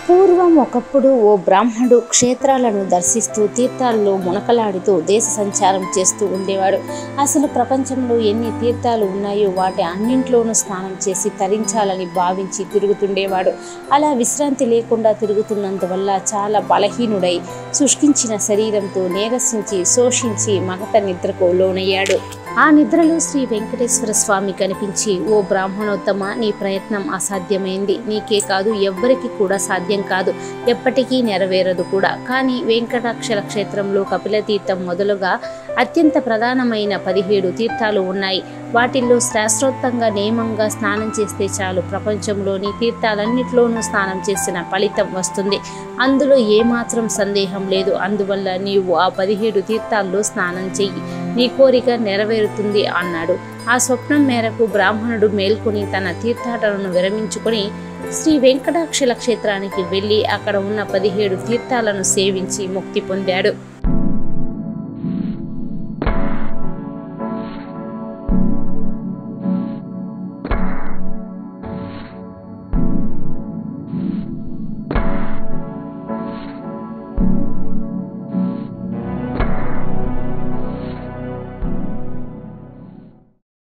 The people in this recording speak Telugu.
పూర్వం ఒకప్పుడు ఓ బ్రాహ్మణుడు క్షేత్రాలను దర్శిస్తూ తీర్థాల్లో మునకలాడుతూ దేశ సంచారం చేస్తూ ఉండేవాడు అసలు ప్రపంచంలో ఎన్ని తీర్థాలు ఉన్నాయో వాటి అన్నింట్లోనూ స్నానం చేసి తరించాలని భావించి తిరుగుతుండేవాడు అలా విశ్రాంతి లేకుండా తిరుగుతున్నందువల్ల చాలా బలహీనుడై శుష్కించిన శరీరంతో నీరసించి శోషించి మగత నిద్రకు లోనయ్యాడు ఆ నిద్రలో శ్రీ వెంకటేశ్వర స్వామి కనిపించి ఓ బ్రాహ్మణోత్తమ నీ ప్రయత్నం అసాధ్యమైంది నీకే కాదు ఎవ్వరికి కూడా సాధ్యం కాదు ఎప్పటికీ నెరవేరదు కూడా కానీ వెంకటాక్షర క్షేత్రంలో కపిలతీర్థం మొదలుగా అత్యంత ప్రధానమైన పదిహేడు తీర్థాలు ఉన్నాయి వాటిల్లో శాస్త్రోక్తంగా నియమంగా స్నానం చేస్తే చాలు ప్రపంచంలోని తీర్థాలన్నిటిలోనూ స్నానం చేసిన ఫలితం వస్తుంది అందులో ఏమాత్రం సందేహం లేదు అందువల్ల నీవు ఆ పదిహేడు తీర్థాల్లో స్నానం చెయ్యి నీ కోరిక నెరవేరుతుంది అన్నాడు ఆ స్వప్నం మేరకు బ్రాహ్మణుడు మేల్కొని తన తీర్థాటనను విరమించుకొని శ్రీ వెంకటాక్షల క్షేత్రానికి వెళ్ళి అక్కడ ఉన్న పదిహేడు తీర్థాలను సేవించి ముక్తి పొందాడు